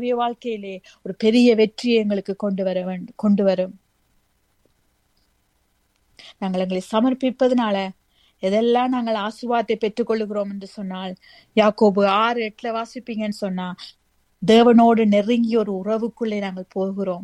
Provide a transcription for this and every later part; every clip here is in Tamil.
ஆவிக்குரிய வாழ்க்கையிலே ஒரு பெரிய வெற்றியை எங்களுக்கு கொண்டு வர வேண்டும் கொண்டு வரும் நாங்கள் எங்களை சமர்ப்பிப்பதனால எதெல்லாம் நாங்கள் ஆசுவாத்தை பெற்றுக்கொள்ளுகிறோம் என்று சொன்னால் யாக்கோபு ஆறு எட்டுல வாசிப்பீங்கன்னு சொன்னா தேவனோடு நெருங்கிய ஒரு உறவுக்குள்ளே நாங்கள் போகிறோம்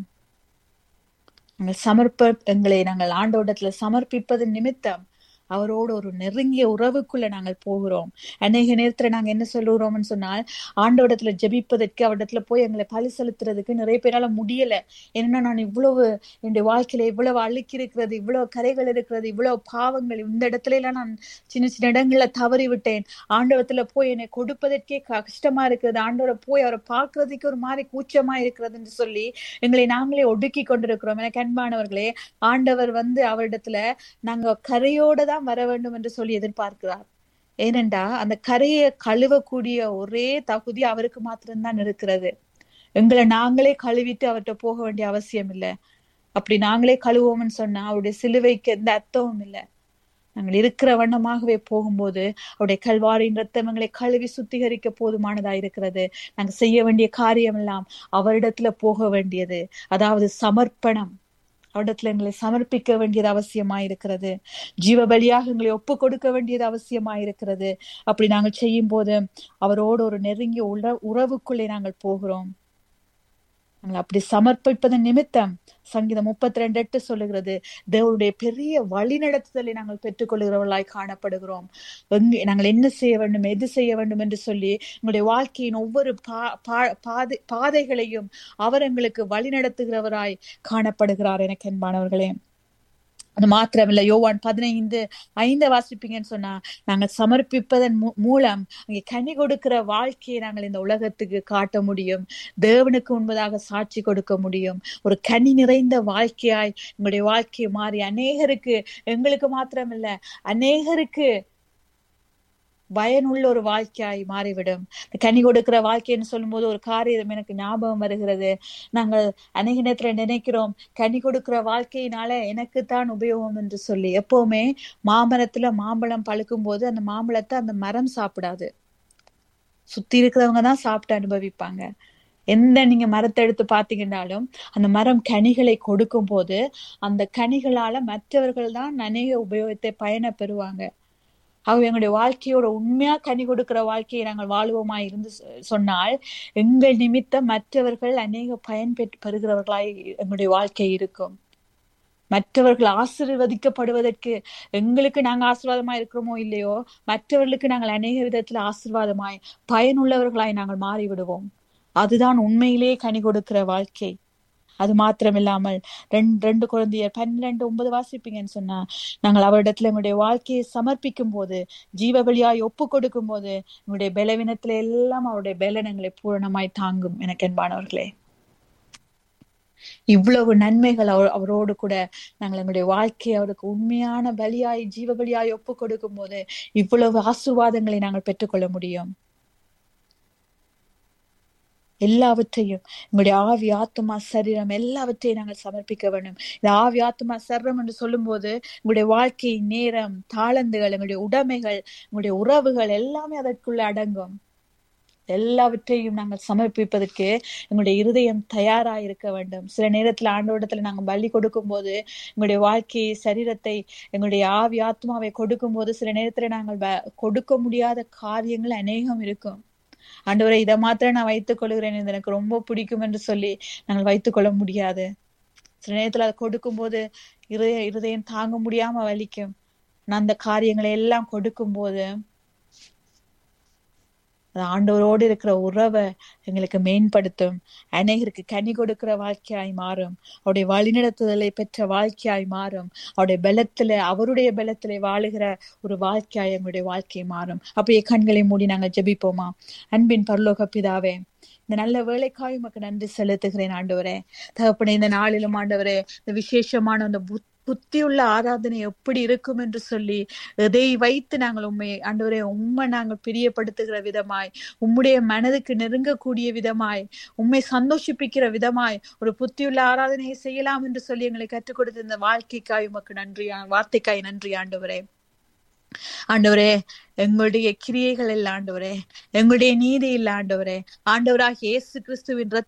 நாங்கள் சமர்ப்ப எங்களை நாங்கள் ஆண்டோடத்துல சமர்ப்பிப்பது நிமித்தம் அவரோடு ஒரு நெருங்கிய உறவுக்குள்ள நாங்கள் போகிறோம் அநேக நேரத்துல நாங்க என்ன சொல்லுகிறோம்னு சொன்னால் ஆண்டோடத்துல ஜெபிப்பதற்கு அவரிடத்துல போய் எங்களை பலி செலுத்துறதுக்கு நிறைய பேரால முடியல ஏன்னா நான் இவ்வளவு என்னுடைய வாழ்க்கையில இவ்வளவு அழுக்கி இருக்கிறது இவ்வளவு கரைகள் இருக்கிறது இவ்வளவு பாவங்கள் இந்த இடத்துல எல்லாம் நான் சின்ன சின்ன இடங்கள்ல தவறி விட்டேன் ஆண்டவத்துல போய் என்னை கொடுப்பதற்கே கஷ்டமா இருக்கிறது ஆண்டவரை போய் அவரை பார்க்கறதுக்கு ஒரு மாதிரி கூச்சமா இருக்கிறதுன்னு சொல்லி எங்களை நாங்களே ஒடுக்கி கொண்டிருக்கிறோம் எனக்கு அன்பானவர்களே ஆண்டவர் வந்து அவரிடத்துல நாங்க கரையோட தான் வர வேண்டும் என்று சொல்லி எதிர்பார்க்கிறார் ஏனென்றா அந்த கரையை கழுவக்கூடிய ஒரே தகுதி அவருக்கு மாத்திரம்தான் இருக்கிறது எங்களை நாங்களே கழுவிட்டு அவர்கிட்ட போக வேண்டிய அவசியம் இல்லை அப்படி நாங்களே கழுவோம்னு சொன்னா அவருடைய சிலுவைக்கு எந்த அர்த்தமும் இல்லை நாங்கள் இருக்கிற வண்ணமாகவே போகும்போது அவருடைய கல்வாரின் ரத்தம் எங்களை கழுவி சுத்திகரிக்க போதுமானதா இருக்கிறது நாங்க செய்ய வேண்டிய காரியம் எல்லாம் அவரிடத்துல போக வேண்டியது அதாவது சமர்ப்பணம் அவரிடத்துல எங்களை சமர்ப்பிக்க வேண்டியது அவசியமா இருக்கிறது ஜீவ பலியாக எங்களை ஒப்பு கொடுக்க வேண்டியது அவசியமா இருக்கிறது அப்படி நாங்கள் செய்யும் போது அவரோடு ஒரு நெருங்கிய உற உறவுக்குள்ளே நாங்கள் போகிறோம் நாங்கள் அப்படி சமர்ப்பிப்பதன் நிமித்தம் சங்கீதம் முப்பத்தி ரெண்டு எட்டு சொல்லுகிறது தேவனுடைய பெரிய வழிநடத்துதலை நாங்கள் பெற்றுக்கொள்கிறவர்களாய் காணப்படுகிறோம் எங்க நாங்கள் என்ன செய்ய வேண்டும் எது செய்ய வேண்டும் என்று சொல்லி எங்களுடைய வாழ்க்கையின் ஒவ்வொரு பா பாதை பாதைகளையும் அவர் எங்களுக்கு வழிநடத்துகிறவராய் காணப்படுகிறார் எனக்கு என்பானவர்களே அது மாத்திரமில்ல யோவான் பதினைந்து ஐந்த வாசிப்பீங்கன்னு சொன்னா நாங்கள் சமர்ப்பிப்பதன் மூலம் அங்கே கனி கொடுக்கிற வாழ்க்கையை நாங்கள் இந்த உலகத்துக்கு காட்ட முடியும் தேவனுக்கு உண்பதாக சாட்சி கொடுக்க முடியும் ஒரு கனி நிறைந்த வாழ்க்கையாய் எங்களுடைய வாழ்க்கையை மாறி அநேகருக்கு எங்களுக்கு மாத்திரமில்ல அநேகருக்கு பயனுள்ள ஒரு வாழ்க்கையாய் மாறிவிடும் கனி கொடுக்கிற வாழ்க்கைன்னு சொல்லும் போது ஒரு காரியம் எனக்கு ஞாபகம் வருகிறது நாங்கள் அநேக நேரத்துல நினைக்கிறோம் கனி கொடுக்கிற வாழ்க்கையினால எனக்குத்தான் உபயோகம் என்று சொல்லி எப்பவுமே மாமரத்துல மாம்பழம் பழுக்கும் போது அந்த மாம்பழத்தை அந்த மரம் சாப்பிடாது சுத்தி இருக்கிறவங்க தான் சாப்பிட்டு அனுபவிப்பாங்க எந்த நீங்க மரத்தை எடுத்து பாத்தீங்கன்னாலும் அந்த மரம் கனிகளை கொடுக்கும் போது அந்த கனிகளால மற்றவர்கள் தான் அநேக உபயோகத்தை பயன பெறுவாங்க ஆகவே எங்களுடைய வாழ்க்கையோட உண்மையா கனி கொடுக்கிற வாழ்க்கையை நாங்கள் வாழ்வோமா இருந்து சொன்னால் எங்கள் நிமித்தம் மற்றவர்கள் அநேக பயன் பெற்று பெறுகிறவர்களாய் எங்களுடைய வாழ்க்கை இருக்கும் மற்றவர்கள் ஆசிர்வதிக்கப்படுவதற்கு எங்களுக்கு நாங்க ஆசீர்வாதமா இருக்கிறோமோ இல்லையோ மற்றவர்களுக்கு நாங்கள் அநேக விதத்துல ஆசிர்வாதமாய் பயனுள்ளவர்களாய் நாங்கள் மாறிவிடுவோம் அதுதான் உண்மையிலே கனி கொடுக்கிற வாழ்க்கை அது மாத்திரம் இல்லாமல் ரெண்டு ரெண்டு குழந்தையர் பன்னிரண்டு ஒன்பது வாசிப்பீங்கன்னு சொன்னா நாங்கள் அவரிடத்துல எங்களுடைய வாழ்க்கையை சமர்ப்பிக்கும் போது ஜீவ பலியாய் ஒப்பு கொடுக்கும் போது எங்களுடைய பலவீனத்துல எல்லாம் அவருடைய பலனங்களை பூரணமாய் தாங்கும் எனக்கு என்பானவர்களே இவ்வளவு நன்மைகள் அவர் அவரோடு கூட நாங்கள் எங்களுடைய வாழ்க்கையை அவருக்கு உண்மையான பலியாய் ஜீவ பலியாய் ஒப்பு கொடுக்கும் போது இவ்வளவு ஆசிர்வாதங்களை நாங்கள் பெற்றுக்கொள்ள முடியும் எல்லாவற்றையும் உங்களுடைய ஆவி ஆத்மா சரீரம் எல்லாவற்றையும் நாங்கள் சமர்ப்பிக்க வேண்டும் இந்த ஆவி ஆத்மா சரீரம் என்று சொல்லும் போது உங்களுடைய வாழ்க்கை நேரம் தாளந்துகள் எங்களுடைய உடைமைகள் உங்களுடைய உறவுகள் எல்லாமே அதற்குள்ள அடங்கும் எல்லாவற்றையும் நாங்கள் சமர்ப்பிப்பதற்கு எங்களுடைய இருதயம் தயாரா இருக்க வேண்டும் சில நேரத்துல ஆண்டோடத்துல நாங்க பலி கொடுக்கும் போது எங்களுடைய வாழ்க்கையை சரீரத்தை எங்களுடைய ஆவி ஆத்மாவை கொடுக்கும் போது சில நேரத்துல நாங்கள் கொடுக்க முடியாத காரியங்கள் அநேகம் இருக்கும் ஆண்டவரை இதை மாத்திரம் நான் வைத்துக் கொள்கிறேன் இது எனக்கு ரொம்ப பிடிக்கும் என்று சொல்லி நாங்கள் வைத்துக் கொள்ள முடியாது சில நேரத்துல அதை கொடுக்கும் போது இருதய இருதயம் தாங்க முடியாம வலிக்கும் நான் அந்த காரியங்களை எல்லாம் கொடுக்கும் போது ஆண்டவரோடு இருக்கிற உறவை எங்களுக்கு மேம்படுத்தும் அநேகருக்கு கனி கொடுக்கிற வாழ்க்கையாய் மாறும் அவருடைய வழிநடத்துதலை பெற்ற வாழ்க்கையாய் மாறும் அவருடைய பலத்துல அவருடைய பலத்திலே வாழுகிற ஒரு வாழ்க்கையாய் எங்களுடைய வாழ்க்கை மாறும் அப்படியே கண்களை மூடி நாங்கள் ஜெபிப்போமா அன்பின் பரலோக பிதாவே இந்த நல்ல வேலைக்காய் உமக்கு நன்றி செலுத்துகிறேன் ஆண்டவரே தகப்பனே இந்த நாளிலும் ஆண்டவரே இந்த விசேஷமான அந்த புத் புத்தியுள்ள ஆராதனை எப்படி இருக்கும் என்று சொல்லி எதை வைத்து நாங்கள் உண்மை ஆண்டவரே உண்மை நாங்கள் பிரியப்படுத்துகிற விதமாய் உம்முடைய மனதுக்கு நெருங்கக்கூடிய விதமாய் உண்மை சந்தோஷிப்பிக்கிற விதமாய் ஒரு புத்தியுள்ள ஆராதனையை செய்யலாம் என்று சொல்லி எங்களை கற்றுக் கொடுத்த இந்த வாழ்க்கைக்காய் உமக்கு நன்றி வார்த்தைக்காய் நன்றி ஆண்டவரே ஆண்டவரே எங்களுடைய கிரியைகள் இல்ல ஆண்டவரே எங்களுடைய நீதி இல்ல ஆண்டவரே ஆண்டவராக இயேசு கிறிஸ்துவின்